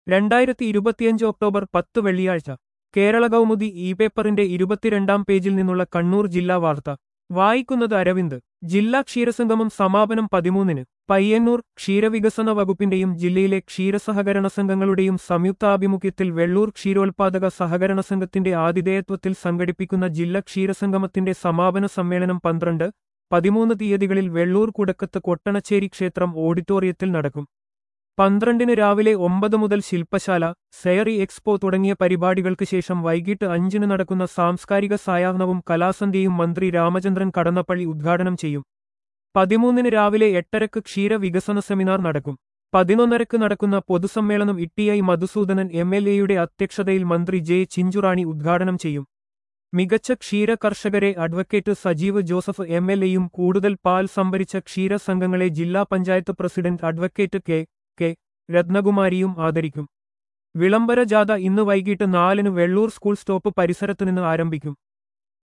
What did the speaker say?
രണ്ടായിരത്തി ഇരുപത്തിയഞ്ച് ഒക്ടോബർ പത്ത് വെള്ളിയാഴ്ച കേരള കൗമുദി ഇ പേപ്പറിന്റെ ഇരുപത്തിരണ്ടാം പേജിൽ നിന്നുള്ള കണ്ണൂർ ജില്ലാ വാർത്ത വായിക്കുന്നത് അരവിന്ദ് ജില്ലാ ക്ഷീരസംഗമം സമാപനം പതിമൂന്നിന് പയ്യന്നൂർ ക്ഷീരവികസന വകുപ്പിന്റെയും ജില്ലയിലെ ക്ഷീരസഹകരണ സംഘങ്ങളുടെയും സംയുക്താഭിമുഖ്യത്തിൽ വെള്ളൂർ ക്ഷീരോത്പാദക സഹകരണ സംഘത്തിന്റെ ആതിഥേയത്വത്തിൽ സംഘടിപ്പിക്കുന്ന ജില്ലാ ക്ഷീരസംഗമത്തിന്റെ സമാപന സമ്മേളനം പന്ത്രണ്ട് പതിമൂന്ന് തീയതികളിൽ വെള്ളൂർ കുടക്കത്ത് കൊട്ടണച്ചേരി ക്ഷേത്രം ഓഡിറ്റോറിയത്തിൽ നടക്കും പന്ത്രണ്ടിന് രാവിലെ ഒമ്പത് മുതൽ ശില്പശാല സെയറി എക്സ്പോ തുടങ്ങിയ പരിപാടികൾക്ക് ശേഷം വൈകിട്ട് അഞ്ചിന് നടക്കുന്ന സാംസ്കാരിക സായാഹ്നവും കലാസന്ധ്യയും മന്ത്രി രാമചന്ദ്രൻ കടന്നപ്പള്ളി ഉദ്ഘാടനം ചെയ്യും പതിമൂന്നിന് രാവിലെ എട്ടരക്ക് ക്ഷീര വികസന സെമിനാർ നടക്കും പതിനൊന്നരക്ക് നടക്കുന്ന പൊതുസമ്മേളനം ഇട്ടിഐ മധുസൂദനൻ എം എൽ എയുടെ അധ്യക്ഷതയിൽ മന്ത്രി ജെ ചിഞ്ചുറാണി ഉദ്ഘാടനം ചെയ്യും മികച്ച ക്ഷീര കർഷകരെ advocate Sajeev Joseph M L എയും കൂടുതൽ പാൽ സംഭരിച്ച ക്ഷീര സംഘങ്ങളെ ജില്ലാ panchayat president advocate K K രത്നകുമാരിയും ആദരിക്കും വിളംബര ജാഥ ഇന്ന് വൈകിട്ട് നാലിന് വെള്ളൂർ സ്കൂൾ സ്റ്റോപ്പ് പരിസരത്തുനിന്ന് ആരംഭിക്കും